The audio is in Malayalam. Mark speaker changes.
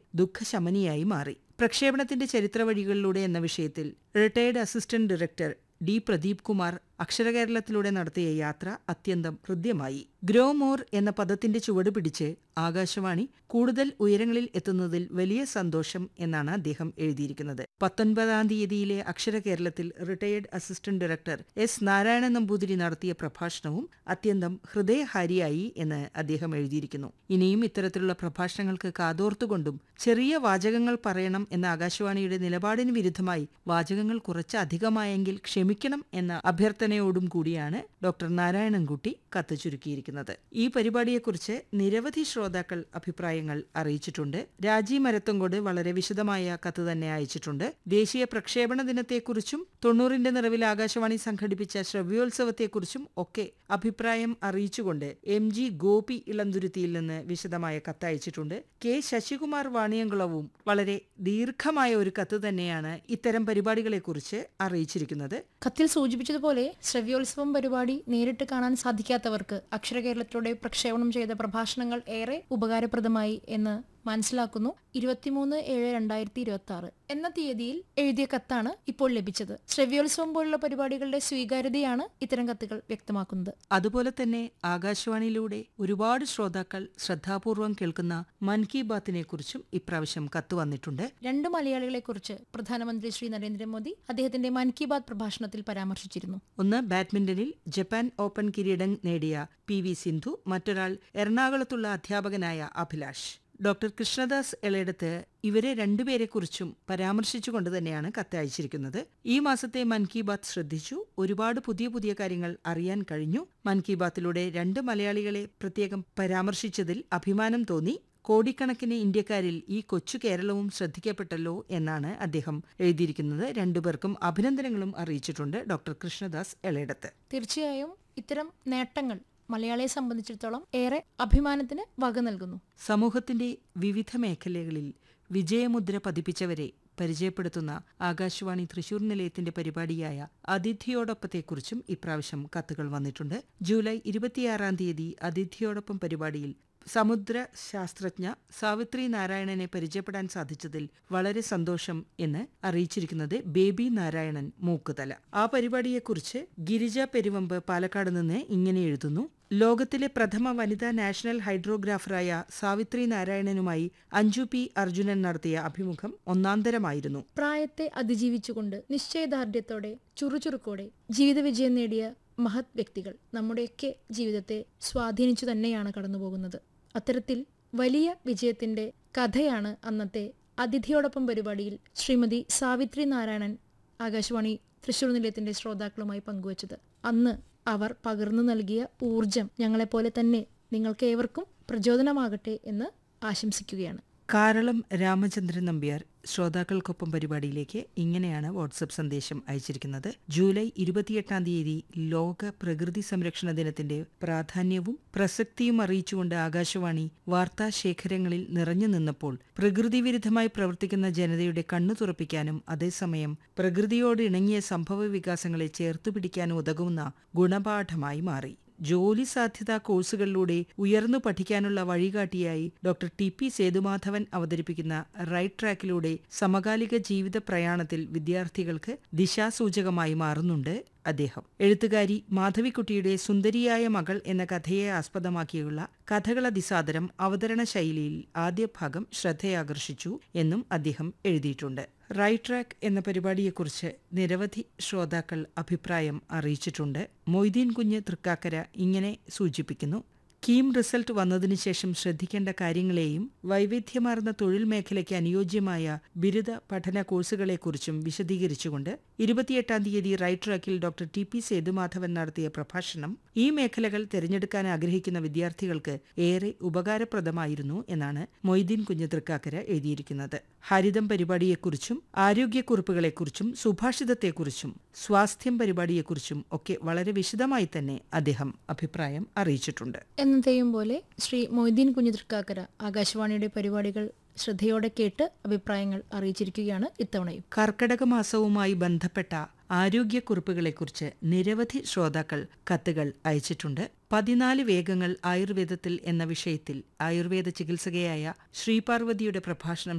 Speaker 1: ദുഃഖശമനിയായി മാറി പ്രക്ഷേപണത്തിന്റെ ചരിത്ര വഴികളിലൂടെ എന്ന വിഷയത്തിൽ retired assistant director D Pradeep Kumar അക്ഷരകേരളത്തിലൂടെ നടത്തിയ യാത്ര അത്യന്തം ഹൃദ്യമായി ഗ്രോ മോർ എന്ന പദത്തിന്റെ ചുവട് പിടിച്ച് ആകാശവാണി കൂടുതൽ ഉയരങ്ങളിൽ എത്തുന്നതിൽ വലിയ സന്തോഷം എന്നാണ് അദ്ദേഹം എഴുതിയിരിക്കുന്നത് പത്തൊൻപതാം തീയതിയിലെ അക്ഷരകേരളത്തിൽ retired assistant director S Narayana Namboothiri നടത്തിയ പ്രഭാഷണവും അത്യന്തം ഹൃദയഹാരിയായി എന്ന് അദ്ദേഹം എഴുതിയിരിക്കുന്നു ഇനിയും ഇത്തരത്തിലുള്ള പ്രഭാഷണങ്ങൾക്ക് കാതോർത്തുകൊണ്ടും ചെറിയ വാചകങ്ങൾ പറയണം എന്ന ആകാശവാണിയുടെ നിലപാടിന് വിരുദ്ധമായി വാചകങ്ങൾ കുറച്ച് അധികമായെങ്കിൽ ക്ഷമിക്കണം എന്ന അഭ്യർത്ഥനയോടും കൂടിയാണ് ഡോക്ടർ നാരായണൻകുട്ടി കത്ത് ചുരുക്കിയിരിക്കുന്നത് ഈ പരിപാടിയെക്കുറിച്ച് നിരവധി ശ്രോതാക്കൾ അഭിപ്രായങ്ങൾ അറിയിച്ചിട്ടുണ്ട് രാജി മരത്തങ്കോട് വളരെ വിശദമായ കത്ത് തന്നെ അയച്ചിട്ടുണ്ട് ദേശീയ പ്രക്ഷേപണ ദിനത്തെക്കുറിച്ചും തൊണ്ണൂറിന്റെ നിറവിൽ ആകാശവാണി സംഘടിപ്പിച്ച ശ്രവ്യോത്സവത്തെക്കുറിച്ചും ഒക്കെ അഭിപ്രായം അറിയിച്ചുകൊണ്ട് എം ജി ഗോപി ഇളന്തുരുത്തിയിൽ നിന്ന് വിശദമായ കത്ത് അയച്ചിട്ടുണ്ട് കെ ശശികുമാർ വാണിയംകുളവും വളരെ ദീർഘമായ ഒരു കത്ത് തന്നെയാണ് ഇത്തരം പരിപാടികളെക്കുറിച്ച് അറിയിച്ചിരിക്കുന്നത്
Speaker 2: കത്തിൽ സൂചിപ്പിച്ചതുപോലെ ശ്രവ്യോത്സവം പരിപാടി നേരിട്ട് കാണാൻ സാധിക്കാത്തവർക്ക് അക്ഷരകേരളത്തിലൂടെ പ്രക്ഷേപണം ചെയ്ത പ്രഭാഷണങ്ങൾ ഏറെ ഉപകാരപ്രദമായി എന്ന് മനസ്സിലാക്കുന്നു ഇരുപത്തിമൂന്ന് ഏഴ് രണ്ടായിരത്തി ഇരുപത്തി ആറ് എന്ന തീയതിയിൽ എഴുതിയ കത്താണ് ഇപ്പോൾ ലഭിച്ചത് ശ്രവ്യോത്സവം പോലുള്ള പരിപാടികളുടെ സ്വീകാര്യതയാണ് ഇത്തരം കത്തുകൾ വ്യക്തമാക്കുന്നത്
Speaker 1: അതുപോലെ തന്നെ ആകാശവാണിയിലൂടെ ഒരുപാട് ശ്രോതാക്കൾ ശ്രദ്ധാപൂർവം കേൾക്കുന്ന മൻ കി ബാത്തിനെ കുറിച്ചും ഇപ്രാവശ്യം കത്ത് വന്നിട്ടുണ്ട്
Speaker 2: രണ്ട് മലയാളികളെക്കുറിച്ച് പ്രധാനമന്ത്രി ശ്രീ നരേന്ദ്രമോദി അദ്ദേഹത്തിന്റെ മൻ കി ബാത് പ്രഭാഷണത്തിൽ പരാമർശിച്ചിരുന്നു
Speaker 1: ഒന്ന് ബാഡ്മിന്റണിൽ ജപ്പാൻ ഓപ്പൺ കിരീടം നേടിയ പി വി സിന്ധു മറ്റൊരാൾ എറണാകുളത്തുള്ള അധ്യാപകനായ അഭിലാഷ് ഡോക്ടർ കൃഷ്ണദാസ് എളയിടത്ത് ഇവരെ രണ്ടുപേരെക്കുറിച്ചും പരാമർശിച്ചുകൊണ്ട് തന്നെയാണ് കത്ത് അയച്ചിരിക്കുന്നത് ഈ മാസത്തെ മൻ കി ബാത്ത് ശ്രദ്ധിച്ചു ഒരുപാട് പുതിയ പുതിയ കാര്യങ്ങൾ അറിയാൻ കഴിഞ്ഞു മൻ കി ബാത്തിലൂടെ രണ്ട് മലയാളികളെ പ്രത്യേകം പരാമർശിച്ചതിൽ അഭിമാനം തോന്നി കോടിക്കണക്കിന് ഇന്ത്യക്കാരിൽ ഈ കൊച്ചു കേരളവും ശ്രദ്ധിക്കപ്പെട്ടല്ലോ എന്നാണ് അദ്ദേഹം എഴുതിയിരിക്കുന്നത് രണ്ടുപേർക്കും അഭിനന്ദനങ്ങളും അറിയിച്ചിട്ടുണ്ട് ഡോക്ടർ കൃഷ്ണദാസ് എളയിടത്ത്
Speaker 2: തീർച്ചയായും ഇത്തരം നേട്ടങ്ങൾ മലയാളിയെ സംബന്ധിച്ചിടത്തോളം ഏറെ അഭിമാനത്തിന് വക നൽകുന്നു
Speaker 1: സമൂഹത്തിന്റെ വിവിധ മേഖലകളിൽ വിജയമുദ്ര പതിപ്പിച്ചവരെ പരിചയപ്പെടുത്തുന്ന ആകാശവാണി തൃശൂർ നിലയത്തിന്റെ പരിപാടിയായ അതിഥിയോടൊപ്പത്തെക്കുറിച്ചും ഇപ്രാവശ്യം കത്തുകൾ വന്നിട്ടുണ്ട് ജൂലൈ ഇരുപത്തിയാറാം തീയതി അതിഥിയോടൊപ്പം പരിപാടിയിൽ സമുദ്ര ശാസ്ത്രജ്ഞ സാവിത്രി നാരായണനെ പരിചയപ്പെടാൻ സാധിച്ചതിൽ വളരെ സന്തോഷം എന്ന് അറിയിച്ചിരിക്കുന്നത് ബേബി നാരായണൻ മൂക്കുതല ആ പരിപാടിയെക്കുറിച്ച് ഗിരിജ പെരുവമ്പ് പാലക്കാട് നിന്ന് ഇങ്ങനെ എഴുതുന്നു ലോകത്തിലെ പ്രഥമ വനിതാ നാഷണൽ ഹൈഡ്രോഗ്രാഫറായ സാവിത്രി നാരായണനുമായി അഞ്ജു പി അർജുനൻ നടത്തിയ അഭിമുഖം ഒന്നാന്തരമായിരുന്നു
Speaker 2: പ്രായത്തെ അതിജീവിച്ചുകൊണ്ട് നിശ്ചയദാർഢ്യത്തോടെ ചുറുചുറുക്കോടെ ജീവിത വിജയം നേടിയ മഹത് വ്യക്തികൾ നമ്മുടെയൊക്കെ ജീവിതത്തെ സ്വാധീനിച്ചു തന്നെയാണ് കടന്നുപോകുന്നത് അത്തരത്തിൽ വലിയ വിജയത്തിന്റെ കഥയാണ് അന്നത്തെ അതിഥിയോടൊപ്പം പരിപാടിയിൽ ശ്രീമതി സാവിത്രി നാരായണൻ ആകാശവാണി തൃശൂർ നിലയത്തിന്റെ ശ്രോതാക്കളുമായി പങ്കുവച്ചത് അന്ന് അവർ പകർന്നു നൽകിയ ഊർജം ഞങ്ങളെപ്പോലെ തന്നെ നിങ്ങൾക്ക് ഏവർക്കും പ്രചോദനമാകട്ടെ എന്ന് ആശംസിക്കുകയാണ്
Speaker 1: കാരളം രാമചന്ദ്രൻ നമ്പ്യാർ ശ്രോതാക്കൾക്കൊപ്പം പരിപാടിയിലേക്ക് ഇങ്ങനെയാണ് വാട്സപ്പ് സന്ദേശം അയച്ചിരിക്കുന്നത് ജൂലൈ ഇരുപത്തിയെട്ടാം തീയതി ലോക പ്രകൃതി സംരക്ഷണ ദിനത്തിന്റെ പ്രാധാന്യവും പ്രസക്തിയും അറിയിച്ചുകൊണ്ട് ആകാശവാണി വാർത്താശേഖരങ്ങളിൽ നിറഞ്ഞു നിന്നപ്പോൾ പ്രകൃതി വിരുദ്ധമായി പ്രവർത്തിക്കുന്ന ജനതയുടെ കണ്ണു തുറപ്പിക്കാനും അതേസമയം പ്രകൃതിയോട് ഇണങ്ങിയ സംഭവ വികാസങ്ങളെ ചേർത്തുപിടിക്കാനും ഉതകുന്ന ഗുണപാഠമായി മാറി ജോലി സാധ്യതാ കോഴ്സുകളിലൂടെ ഉയർന്നു പഠിക്കാനുള്ള വഴികാട്ടിയായി ഡോക്ടർ ടി പി സേതുമാധവൻ അവതരിപ്പിക്കുന്ന റൈറ്റ് ട്രാക്കിലൂടെ സമകാലിക ജീവിത പ്രയാണത്തിൽ വിദ്യാർത്ഥികൾക്ക് ദിശാസൂചകമായി മാറുന്നുണ്ട് അദ്ദേഹം എഴുത്തുകാരി മാധവിക്കുട്ടിയുടെ സുന്ദരിയായ മകൾ എന്ന കഥയെ ആസ്പദമാക്കിയുള്ള കഥകളതിസാദരം അവതരണ ശൈലിയിൽ ആദ്യ ഭാഗം ശ്രദ്ധയാകർഷിച്ചു എന്നും അദ്ദേഹം എഴുതിയിട്ടുണ്ട് റൈറ്റ് ട്രാക്ക് എന്ന പരിപാടിയെക്കുറിച്ച് നിരവധി ശ്രോതാക്കൾ അഭിപ്രായം അറിയിച്ചിട്ടുണ്ട് മൊയ്തീൻ കുഞ്ഞ് തൃക്കാക്കര ഇങ്ങനെ സൂചിപ്പിക്കുന്നു കീം റിസൾട്ട് വന്നതിനു ശേഷം ശ്രദ്ധിക്കേണ്ട കാര്യങ്ങളെയും വൈവിധ്യമാർന്ന തൊഴിൽ മേഖലയ്ക്ക് അനുയോജ്യമായ ബിരുദ പഠന കോഴ്സുകളെക്കുറിച്ചും വിശദീകരിച്ചുകൊണ്ട് ഇരുപത്തിയെട്ടാം തീയതി റൈറ്റ് ട്രാക്കിൽ ഡോക്ടർ ടി പി സേതുമാധവൻ നടത്തിയ പ്രഭാഷണം ഈ മേഖലകൾ തിരഞ്ഞെടുക്കാൻ ആഗ്രഹിക്കുന്ന വിദ്യാർത്ഥികൾക്ക് ഏറെ ഉപകാരപ്രദമായിരുന്നു എന്നാണ് മൊയ്തീൻ കുഞ്ഞ് തൃക്കാക്കര എഴുതിയിരിക്കുന്നത് ഹരിതം പരിപാടിയെക്കുറിച്ചും ആരോഗ്യക്കുറിപ്പുകളെക്കുറിച്ചും സുഭാഷിതത്തെക്കുറിച്ചും സ്വാസ്ഥ്യം പരിപാടിയെക്കുറിച്ചും ഒക്കെ വളരെ വിശദമായി തന്നെ അദ്ദേഹം അഭിപ്രായം അറിയിച്ചിട്ടുണ്ട്
Speaker 2: എന്നത്തെയും പോലെ ശ്രീ മൊയ്തീൻ കുഞ്ഞുതൃക്കാക്കര ആകാശവാണിയുടെ പരിപാടികൾ ശ്രദ്ധയോടെ കേട്ട് അഭിപ്രായങ്ങൾ അറിയിച്ചിരിക്കുകയാണ് ഇത്തവണയും
Speaker 1: കർക്കടക മാസവുമായി ബന്ധപ്പെട്ട ആരോഗ്യക്കുറിപ്പുകളെക്കുറിച്ച് നിരവധി ശ്രോതാക്കൾ കത്തുകൾ അയച്ചിട്ടുണ്ട് പതിനാല് വേഗങ്ങൾ ആയുർവേദത്തിൽ എന്ന വിഷയത്തിൽ ആയുർവേദ ചികിത്സകയായ ശ്രീപാർവതിയുടെ പ്രഭാഷണം